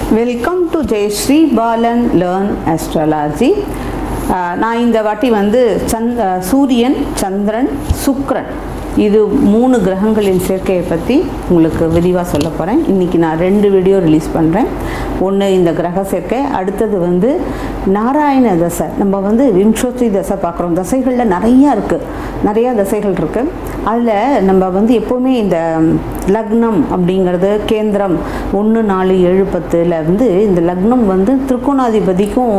welcome to Jayashree Balan learn astrology நான் இந்த வாட்டி வந்து சந்த் சூரியன் சந்திரன் சுக்கிரன் இது மூணு கிரகங்களின் சேர்க்கையை பற்றி உங்களுக்கு விரிவாக சொல்ல போகிறேன் இன்றைக்கி நான் ரெண்டு வீடியோ ரிலீஸ் பண்ணுறேன் ஒன்று இந்த கிரக சேர்க்கை அடுத்தது வந்து நாராயண தசை நம்ம வந்து விம்சோத்தி தசை பார்க்குறோம் தசைகளில் நிறையா இருக்குது நிறையா தசைகள் இருக்குது அதில் நம்ம வந்து எப்போவுமே இந்த லக்னம் அப்படிங்கிறது கேந்திரம் ஒன்று நாலு ஏழு பத்தில் வந்து இந்த லக்னம் வந்து திருக்கோணாதிபதிக்கும்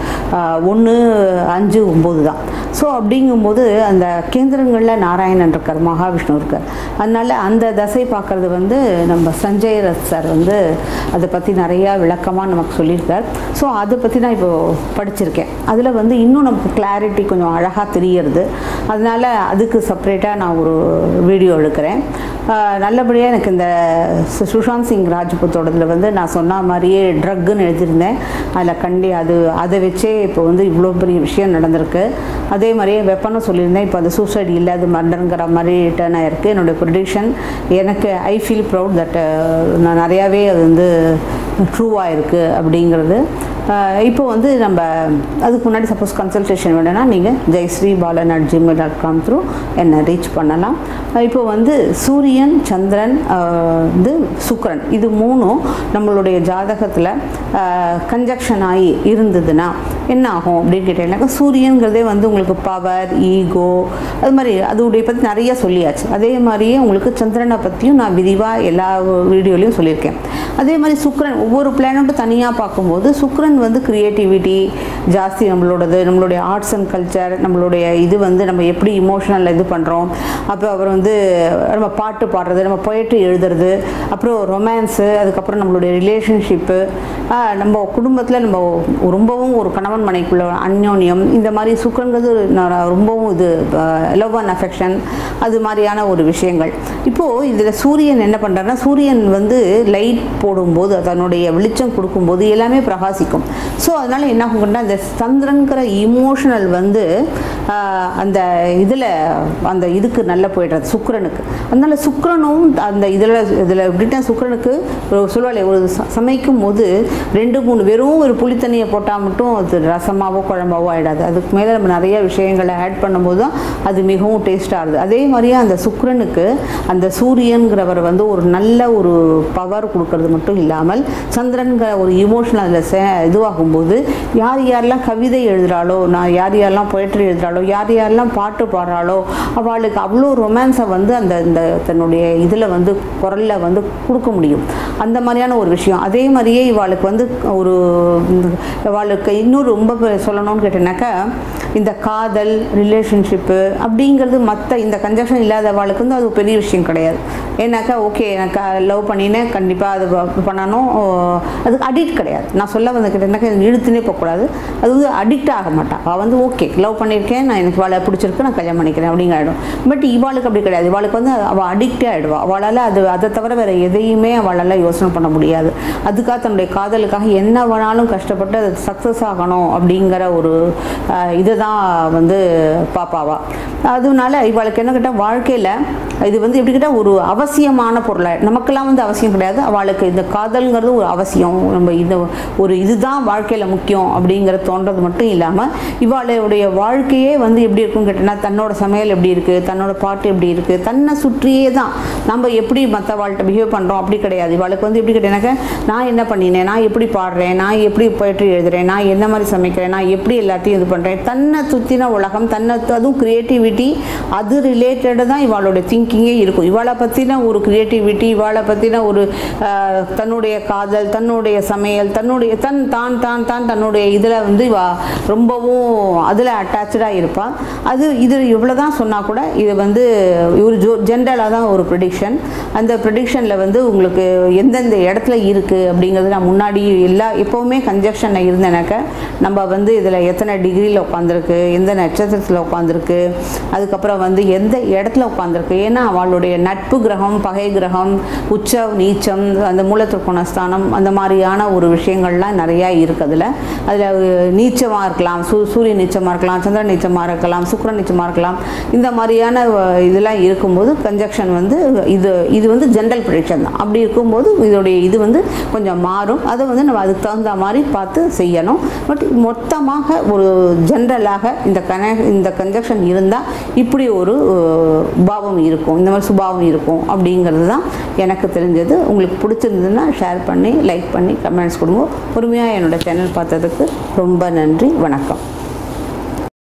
ஒன்று அஞ்சு ஒம்பது தான் ஸோ அப்படிங்கும்போது அந்த கேந்திரங்களில் நாராயணன் இருக்கார் மகாவிஷ்ணு இருக்கார் அதனால் அந்த தசை பார்க்குறது வந்து நம்ம சஞ்சய் ரத் சார் வந்து அதை பற்றி நிறையா விளக்கமாக நமக்கு சொல்லியிருக்கார் ஸோ அதை பற்றி நான் இப்போது படிச்சிருக்கேன் அதில் வந்து இன்னும் நமக்கு கிளாரிட்டி கொஞ்சம் அழகாக தெரியறது அதனால் அதுக்கு செப்ரேட்டாக நான் ஒரு வீடியோ எடுக்கிறேன் நல்லபடியாக எனக்கு இந்த சுஷாந்த் சிங் ராஜ்புத்தோடதில் வந்து நான் சொன்ன மாதிரியே ட்ரக்குன்னு எழுதியிருந்தேன் அதில் கண்டி அது அதை வச்சே இப்போ வந்து இவ்வளோ பெரிய விஷயம் நடந்திருக்கு அதே மாதிரியே வெப்பனும் சொல்லியிருந்தேன் இப்போ அது சூசைட் இல்லை அது மர்டருங்கிற மாதிரி டேர்ன் ஆகிருக்கு என்னுடைய ப்ரொடிக்ஷன் எனக்கு ஐ ஃபீல் ப்ரௌட் தட் நான் நிறையாவே அது வந்து ட்ரூவாக இருக்குது அப்படிங்கிறது இப்போ வந்து நம்ம அதுக்கு முன்னாடி சப்போஸ் கன்சல்டேஷன் வேணும்னா நீங்கள் Jayashree Balan at Gmail dot com through என்னை ரீச் பண்ணலாம் இப்போ வந்து சூரியன் சந்திரன் வந்து சுக்கரன் இது மூணும் நம்மளுடைய ஜாதகத்தில் கன்ஜக்ஷன் ஆகி இருந்ததுன்னா என்ன ஆகும் அப்படின்னு கேட்டீங்கன்னாக்கா சூரியன்கிறதே வந்து உங்களுக்கு பவர் ஈகோ அது மாதிரி அதோடைய பற்றி நிறைய சொல்லியாச்சு அதே மாதிரியே உங்களுக்கு சந்திரனை பற்றியும் நான் விரிவாக எல்லா வீடியோலையும் சொல்லியிருக்கேன் அதே மாதிரி சுக்கரன் ஒவ்வொரு பிளானட்டும் தனியாக பார்க்கும்போது சுக்கரன் வந்து க்ரியேட்டிவிட்டி ஜாஸ்தி நம்மளோடது நம்மளுடைய ஆர்ட்ஸ் அண்ட் கல்ச்சர் நம்மளுடைய இது வந்து நம்ம எப்படி இமோஷனல் இது பண்ணுறோம் அப்புறம் அப்புறம் வந்து நம்ம பாட்டு பாடுறது நம்ம பொயட்ரி எழுதுறது அப்புறம் ரொமான்ஸு அதுக்கப்புறம் நம்மளுடைய ரிலேஷன்ஷிப்பு நம்ம குடும்பத்தில் நம்ம ரொம்பவும் ஒரு கணவன் மனைக்குள்ள அந்யோன்யம் இந்த மாதிரி சுக்கரங்கிறது ரொம்பவும் இது லவ் அண்ட் அஃபெக்ஷன் அது மாதிரியான ஒரு விஷயங்கள் இப்போது இதில் சூரியன் என்ன பண்ணுறாருன்னா சூரியன் வந்து லைட் போடும்போது அதனுடைய வெளிச்சம் கொடுக்கும்போது எல்லாமே பிரகாசிக்கும் ஸோ அதனால் என்ன ஆகும்னா அந்த சந்திரன்கிற இமோஷனல் வந்து அந்த இதில் அந்த இதுக்கு நல்லா போய்டுறது சுக்கரனுக்கு அதனால் சுக்கரனும் அந்த இதில் இதில் எப்படின்னா சுக்கரனுக்கு சொல்லுவாள் ஒரு சமைக்கும் போது ரெண்டு மூணு வெறும் ஒரு புளித்தண்ணியை போட்டால் மட்டும் அது ரசமாவோ குழம்பாவோ ஆகிடாது அதுக்கு மேலே நம்ம நிறைய விஷயங்களை ஆட் பண்ணும்போது தான் அது மிகவும் டேஸ்ட்டாக இருக்குது அதே மாதிரியே அந்த சுக்கரனுக்கு அந்த சூரியன்கிறவர் வந்து ஒரு நல்ல ஒரு பவர் கொடுக்கறது மட்டும் இல்லாமல் சந்திரன்கிற ஒரு இமோஷனல் அதில் சே இதுவாகும்போது யார் யாரெல்லாம் கவிதை எழுதுகிறாளோ நான் யார் யாரெல்லாம் பொயட்ரி எழுதுகிறாளோ யார் யாரெல்லாம் பாட்டு பாடுறாளோ அவளுக்கு அவ்வளோ ரொமான்ஸை வந்து அந்த இந்த தன்னுடைய இதில் வந்து குரலில் வந்து கொடுக்க முடியும் அந்த மாதிரியான ஒரு விஷயம் அதே மாதிரியே இவாளுக்கு வந்து ஒரு இவாளுக்கு இன்னும் ரொம்ப சொல்லணும்னு கேட்டேனாக்கா இந்த காதல் ரிலேஷன்ஷிப்பு அப்படிங்கிறது மற்ற இந்த கன்ஜக்ஷன் இல்லாதவாளுக்கு வந்து அது பெரிய விஷயம் கிடையாது ஏன்னாக்கா ஓகே எனக்கு லவ் பண்ணினேன் கண்டிப்பாக அது பண்ணணும் அதுக்கு அடிக்ட் கிடையாது நான் சொல்ல வந்து கேட்டேன்னாக்கா இழுத்துனே போகக்கூடாது அது வந்து அடிக்ட் ஆக மாட்டான் அவள் வந்து ஓகே லவ் பண்ணியிருக்கேன் நான் எனக்கு இவாளை பிடிச்சிருக்கு நான் கல்யாணம் பண்ணிக்கிறேன் அப்படிங்க ஆகிடும் பட் இவாளுக்கு அப்படி கிடையாது இவாளுக்கு வந்து அவள் அடிக்டே ஆகிடுவா அவளால் அது அதை தவிர வேறு எதையுமே அவளால் யோசனை பண்ண முடியாது அதுக்காக தன்னுடைய காதலுக்காக என்ன வேணாலும் கஷ்டப்பட்டு அது சக்ஸஸ் ஆகணும் அப்படிங்கிற ஒரு இதை தான் வந்து பாப்பாவா அதனால இவளுக்கு என்ன கேட்டால் வாழ்க்கையில் இது வந்து எப்படி கேட்டால் ஒரு அவசியமான பொருளை நமக்கெல்லாம் வந்து அவசியம் கிடையாது அவளுக்கு இந்த காதல்ங்கிறது ஒரு அவசியம் நம்ம இந்த ஒரு இதுதான் வாழ்க்கையில் முக்கியம் அப்படிங்கிற தோன்றது மட்டும் இல்லாமல் இவாளுடைய வாழ்க்கையே வந்து எப்படி இருக்குன்னு கேட்டோன்னா தன்னோட சமையல் எப்படி இருக்குது தன்னோட பாட்டு எப்படி இருக்குது தன்னை சுற்றியே தான் நம்ம எப்படி மற்ற வாழ்க்கை பிஹேவ் பண்ணுறோம் அப்படி கிடையாது இவளுக்கு வந்து எப்படி கேட்டேனாக்க நான் என்ன பண்ணினேன் நான் எப்படி பாடுறேன் நான் எப்படி போயிட்டு எழுதுறேன் நான் என்ன மாதிரி சமைக்கிறேன் நான் எப்படி எல்லாத்தையும் இது பண்ணுறேன் தன்னை சுற்றின உலகம் தன்னை அதுவும் க்ரியேட்டிவிட்டி அது ரிலேட்டடு தான் இவளோட திங்கிங்கே இருக்கும் இவளை பற்றின ஒரு க்ரியேட்டிவிட்டி இவளை பற்றின ஒரு தன்னுடைய காதல் தன்னுடைய சமையல் தன்னுடைய தன் தான் தான் தான் தன்னுடைய இதில் வந்து இவ ரொம்பவும் அதில் அட்டாச்சாக இருப்பாள் அது இது இவ்வளோ தான் சொன்னால் கூட இது வந்து ஒரு ஜோ ஜென்ரலாக தான் ஒரு ப்ரிடிக்ஷன் அந்த ப்ரிடிக்ஷனில் வந்து உங்களுக்கு எந்தெந்த இடத்துல இருக்குது அப்படிங்கிறது நான் முன்னாடி எல்லா எப்போவுமே கன்ஜெக்ஷனில் இருந்தேனாக்க நம்ம வந்து இதில் எத்தனை டிகிரியில் உட்காந்துருக்கு எந்த நட்சத்திரத்தில் உட்காந்துருக்கு அதுக்கப்புறம் வந்து எந்த இடத்துல உட்காந்துருக்கு ஏன்னா அவளுடைய நட்பு கிரகம் கிரகம் பகை கிரகம் உச்ச நீச்சம் அந்த மூலத்திற்குணஸ்தானம் அந்த மாதிரியான ஒரு விஷயங்கள்லாம் நிறையா இருக்குது அதில் அதில் நீச்சமாக இருக்கலாம் சூ சூரிய நீச்சமாக இருக்கலாம் சந்திரன் நீச்சமாக இருக்கலாம் சுக்கிரன் நீச்சமாக இருக்கலாம் இந்த மாதிரியான அஹ், இதெல்லாம் இருக்கும்போது கன்ஜக்ஷன் வந்து இது இது வந்து ஜென்ரல் ப்ரிடிக்ஷன் தான் அப்படி இருக்கும்போது இதோடைய இது வந்து கொஞ்சம் மாறும் அதை வந்து நம்ம அதுக்கு தகுந்த மாதிரி பார்த்து செய்யணும் பட் மொத்தமாக ஒரு ஜென்ரலாக இந்த கன இந்த கன்ஜக்ஷன் இருந்தால் இப்படி ஒரு அஹ், பாவம் இருக்கும் இந்த மாதிரி சுபாவம் இருக்கும் அப்படிங்கிறது தான் எனக்கு தெரிஞ்சது உங்களுக்கு பிடிச்சிருந்ததுன்னா ஷேர் பண்ணி லைக் பண்ணி கமெண்ட்ஸ் கொடுங்க பொறுமையாக என்னோட சேனல் பார்த்ததுக்கு ரொம்ப நன்றி வணக்கம்